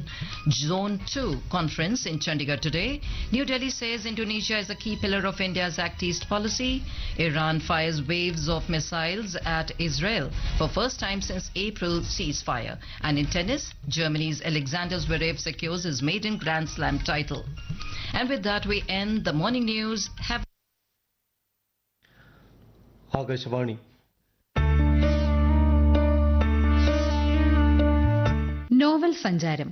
Zone 2 conference in Chandigarh today. New Delhi says Indonesia is a key pillar of India's Act East policy. Iran fires waves of missiles at Israel for first time since April ceasefire. And in tennis, Germany's Alexander Zverev secures his maiden Grand Slam title. And with that, we end the morning news. Have Akashvani novel സഞ്ചാരം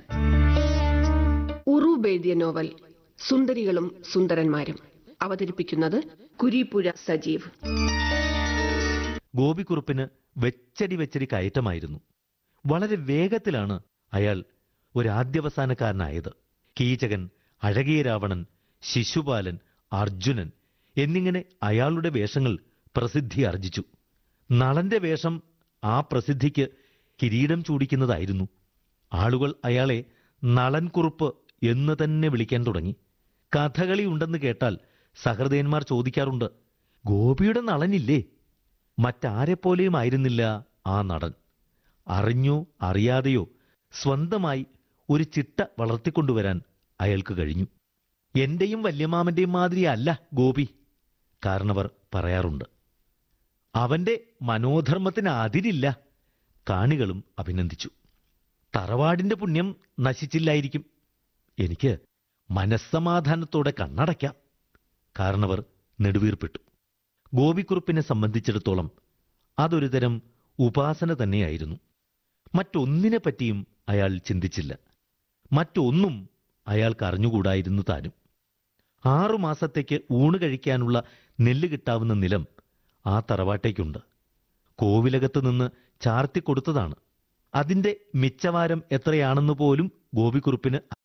ഉറൂബ് എഴുതിയ novel സുന്ദരികളും സുന്ദരന്മാരും അവതരിപ്പിക്കുന്നത് കുരീപ്പുഴ സജീവ് ഗോപിക്കുറുപ്പിന് വെച്ചടി വെച്ചടി കയറ്റമായിരുന്നു വളരെ വേഗത്തിലാണ് അയാൾ ഒരാദ്യവസാനക്കാരനായത് കീചകൻ അഴകിയ രാവണൻ ശിശുപാലൻ അർജുനൻ എന്നിങ്ങനെ അയാളുടെ വേഷങ്ങൾ പ്രസിദ്ധി ആർജിച്ചു നളന്റെ വേഷം ആ പ്രസിദ്ധിക്ക് കിരീടം ചൂടിക്കുന്നതായിരുന്നു ആളുകൾ അയാളെ നളൻകുറുപ്പ് എന്ന് തന്നെ വിളിക്കാൻ തുടങ്ങി കഥകളി ഉണ്ടെന്ന് കേട്ടാൽ സഹൃദയന്മാർ ചോദിക്കാറുണ്ട് ഗോപിയുടെ നളനില്ലേ മറ്റാരെപ്പോലെയും ആയിരുന്നില്ല ആ നടൻ അറിഞ്ഞോ അറിയാതെയോ സ്വന്തമായി ഒരു ചിട്ട വളർത്തിക്കൊണ്ടുവരാൻ അയാൾക്ക് കഴിഞ്ഞു എന്റെയും വല്യമാമന്റെയും മാതിരിയല്ല ഗോപി കാരണവർ പറയാറുണ്ട് അവന്റെ മനോധർമ്മത്തിന് അതിരില്ല കാണികളും അഭിനന്ദിച്ചു തറവാടിന്റെ പുണ്യം നശിച്ചില്ലായിരിക്കും എനിക്ക് മനസ്സമാധാനത്തോടെ കണ്ണടയ്ക്കാം കാരണവർ നെടുവീർപ്പിട്ടു ഗോപിക്കുറുപ്പിനെ സംബന്ധിച്ചിടത്തോളം അതൊരു തരം ഉപാസന തന്നെയായിരുന്നു മറ്റൊന്നിനെ പറ്റിയും അയാൾ ചിന്തിച്ചില്ല മറ്റൊന്നും അയാൾക്ക് അറിഞ്ഞുകൂടായിരുന്നു താനും ആറു മാസത്തേക്ക് ഊണ് കഴിക്കാനുള്ള നെല്ല് കിട്ടാവുന്ന നിലം ആ തറവാട്ടേക്കുണ്ട് കോവിലകത്ത് നിന്ന് ചാർത്തി കൊടുത്തതാണ് അതിന്റെ മിച്ചവാരം എത്രയാണെന്ന് പോലും ഗോപിക്കുറുപ്പിന്